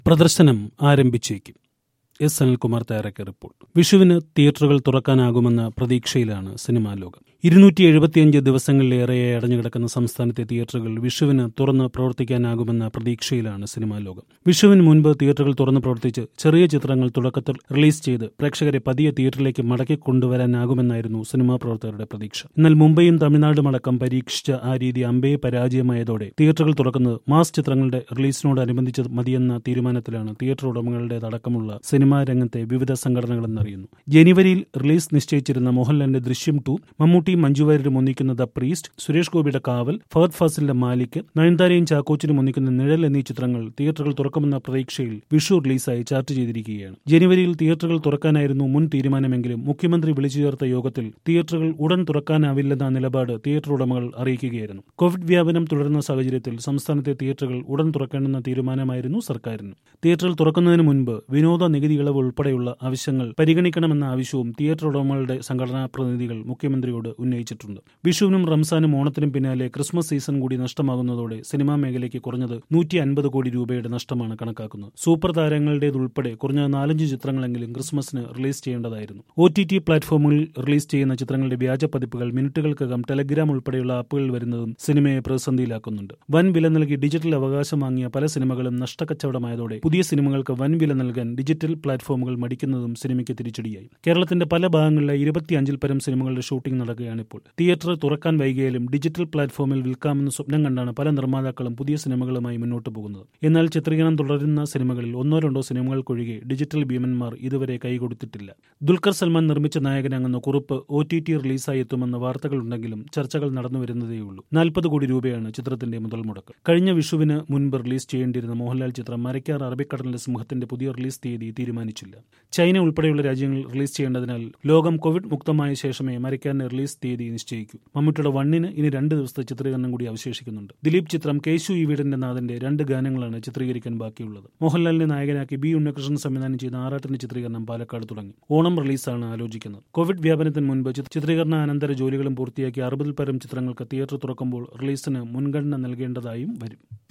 പ്രദർശനം ആരംഭിച്ചേക്കും എസ് അനിൽകുമാർ തയ്യാറാക്കിയ റിപ്പോർട്ട് വിഷുവിന് തിയേറ്ററുകൾ തുറക്കാനാകുമെന്ന പ്രതീക്ഷയിലാണ് സിനിമാ ലോകം ഇരുന്നൂറ്റി എഴുപത്തിയഞ്ച് ദിവസങ്ങളിലേറെയായി അടഞ്ഞുകിടക്കുന്ന സംസ്ഥാനത്തെ തിയേറ്ററുകൾ വിഷുവിന് തുറന്ന് പ്രവർത്തിക്കാനാകുമെന്ന പ്രതീക്ഷയിലാണ് സിനിമാ ലോകം വിഷുവിന് മുൻപ് തിയേറ്ററുകൾ തുറന്ന് പ്രവർത്തിച്ച് ചെറിയ ചിത്രങ്ങൾ തുടക്കത്തിൽ റിലീസ് ചെയ്ത് പ്രേക്ഷകരെ പതിയെ തിയേറ്ററിലേക്ക് മടക്കി കൊണ്ടുവരാനാകുമെന്നായിരുന്നു സിനിമാ പ്രവർത്തകരുടെ പ്രതീക്ഷ എന്നാൽ മുംബൈയും തമിഴ്നാടും അടക്കം പരീക്ഷിച്ച ആ രീതി അമ്പയെ പരാജയമായതോടെ തിയേറ്ററുകൾ തുറക്കുന്നത് മാസ് ചിത്രങ്ങളുടെ റിലീസിനോടനുബന്ധിച്ച് മതിയെന്ന തീരുമാനത്തിലാണ് തിയേറ്റർ ഉടമകളുടേതടക്കമുള്ള സിനിമാ രംഗത്തെ വിവിധ സംഘടനകളെന്നറിയുന്നു ജനുവരിയിൽ റിലീസ് നിശ്ചയിച്ചിരുന്ന മോഹൻലാലിന്റെ ദൃശ്യം ടു മമ്മൂട്ടി മഞ്ജു വാര്യരും ഒന്നിക്കുന്ന ദ പ്രീസ്റ്റ് സുരേഷ് ഗോപിയുടെ കാവൽ ഫഹദ് ഫാസിലിന്റെ മാലിക് നയൻതാരയും ചാക്കോച്ചിനും ഒന്നിക്കുന്ന നിഴൽ എന്നീ ചിത്രങ്ങൾ തിയേറ്ററുകൾ തുറക്കുമെന്ന പ്രതീക്ഷയിൽ വിഷു റിലീസായി ചാർട്ട് ചെയ്തിരിക്കുകയാണ് ജനുവരിയിൽ തിയേറ്ററുകൾ തുറക്കാനായിരുന്നു മുൻ തീരുമാനമെങ്കിലും മുഖ്യമന്ത്രി വിളിച്ചു ചേർത്ത യോഗത്തിൽ തിയേറ്ററുകൾ ഉടൻ തുറക്കാനാവില്ലെന്ന നിലപാട് തിയേറ്റർ ഉടമകൾ അറിയിക്കുകയായിരുന്നു കോവിഡ് വ്യാപനം തുടരുന്ന സാഹചര്യത്തിൽ സംസ്ഥാനത്തെ തിയേറ്ററുകൾ ഉടൻ തുറക്കേണ്ടെന്ന തീരുമാനമായിരുന്നു സർക്കാരിന് തിയേറ്ററുകൾ തുറക്കുന്നതിന് മുൻപ് വിനോദ നികുതി ഇളവ് ഉൾപ്പെടെയുള്ള ആവശ്യങ്ങൾ പരിഗണിക്കണമെന്ന ആവശ്യവും തിയേറ്റർ ഉടമകളുടെ സംഘടനാ പ്രതിനിധികൾ മുഖ്യമന്ത്രിയോട് ഉന്നയിച്ചിട്ടുണ്ട് വിഷുവിനും റംസാനും ഓണത്തിനും പിന്നാലെ ക്രിസ്മസ് സീസൺ കൂടി നഷ്ടമാകുന്നതോടെ സിനിമാ മേഖലയ്ക്ക് കുറഞ്ഞത് നൂറ്റി അൻപത് കോടി രൂപയുടെ നഷ്ടമാണ് കണക്കാക്കുന്നത് സൂപ്പർ താരങ്ങളുടേതുൾപ്പെടെ കുറഞ്ഞ നാലഞ്ച് ചിത്രങ്ങളെങ്കിലും ക്രിസ്മസിന് റിലീസ് ചെയ്യേണ്ടതായിരുന്നു ഒ ടി ടി പ്ലാറ്റ്ഫോമുകളിൽ റിലീസ് ചെയ്യുന്ന ചിത്രങ്ങളുടെ വ്യാജ പതിപ്പുകൾ മിനിറ്റുകൾക്കകം ടെലഗ്രാം ഉൾപ്പെടെയുള്ള ആപ്പുകളിൽ വരുന്നതും സിനിമയെ പ്രതിസന്ധിയിലാക്കുന്നുണ്ട് വൻ വില നൽകി ഡിജിറ്റൽ അവകാശം വാങ്ങിയ പല സിനിമകളും നഷ്ടക്കച്ചവടമായതോടെ പുതിയ സിനിമകൾക്ക് വൻ വില നൽകാൻ ഡിജിറ്റൽ പ്ലാറ്റ്ഫോമുകൾ മടിക്കുന്നതും സിനിമയ്ക്ക് തിരിച്ചടിയായി കേരളത്തിന്റെ പല ഭാഗങ്ങളിലെ ഇരുപത്തിയഞ്ചിൽ പരം സിനിമകളുടെ ഷൂട്ടിംഗ് നടക്കുകയാണിപ്പോൾ തിയേറ്റർ തുറക്കാൻ വൈകിയാലും ഡിജിറ്റൽ പ്ലാറ്റ്ഫോമിൽ വിൽക്കാമെന്ന് സ്വപ്നം കണ്ടാണ് പല നിർമ്മാതാക്കളും പുതിയ സിനിമകളുമായി മുന്നോട്ട് പോകുന്നത് എന്നാൽ ചിത്രീകരണം തുടരുന്ന സിനിമകളിൽ ഒന്നോ രണ്ടോ സിനിമകൾക്കൊഴികെ ഡിജിറ്റൽ ഭീമന്മാർ ഇതുവരെ കൈകൊടുത്തിട്ടില്ല ദുൽഖർ സൽമാൻ നിർമ്മിച്ച നായകനാകുന്ന കുറിപ്പ് ഒ ടി ടി റിലീസായി എത്തുമെന്ന വാർത്തകളുണ്ടെങ്കിലും ചർച്ചകൾ നടന്നുവരുന്നതേയുള്ളൂ നാൽപ്പത് കോടി രൂപയാണ് ചിത്രത്തിന്റെ മുതൽ മുടക്ക് കഴിഞ്ഞ വിഷുവിന് മുൻപ് റിലീസ് ചെയ്യേണ്ടിയിരുന്ന മോഹൻലാൽ ചിത്രം മരക്കാർ അറബിക്കടലിന്റെ സിംഹത്തിന്റെ പുതിയ റിലീസ് തീയതി തീരുമാനിച്ചില്ല ചൈന ഉൾപ്പെടെയുള്ള രാജ്യങ്ങളിൽ റിലീസ് ചെയ്യേണ്ടതിനാൽ ലോകം കോവിഡ് മുക്തമായ ശേഷമേ മരക്കാറിന്റെ റിലീസ് തീയതി നിശ്ചയിക്കൂ മമ്മൂട്ടിയുടെ വണ്ണിന് ഇനി രണ്ട് ദിവസത്തെ ചിത്രീകരണം കൂടി അവശേഷിക്കുന്നുണ്ട് ദിലീപ് ചിത്രം കേശു ഈ വീടിന്റെ നാഥന്റെ രണ്ട് ഗാനങ്ങളാണ് ചിത്രീകരിക്കാൻ ബാക്കിയുള്ളത് മോഹൻലാലിനെ നായകനാക്കി ബി ഉണ്ണികൃഷ്ണൻ സംവിധാനം ചെയ്ത ആറാട്ടിന്റെ ചിത്രീകരണം പാലക്കാട് തുടങ്ങി ഓണം റിലീസാണ് ആലോചിക്കുന്നത് കോവിഡ് വ്യാപനത്തിന് മുൻപ് ചിത്രീകരണ അനന്തര ജോലികളും പൂർത്തിയാക്കി അറുപതിൽ പരം ചിത്രങ്ങൾക്ക് തിയേറ്റർ തുറക്കുമ്പോൾ റിലീസിന് മുൻഗണന നൽകേണ്ടതായും വരും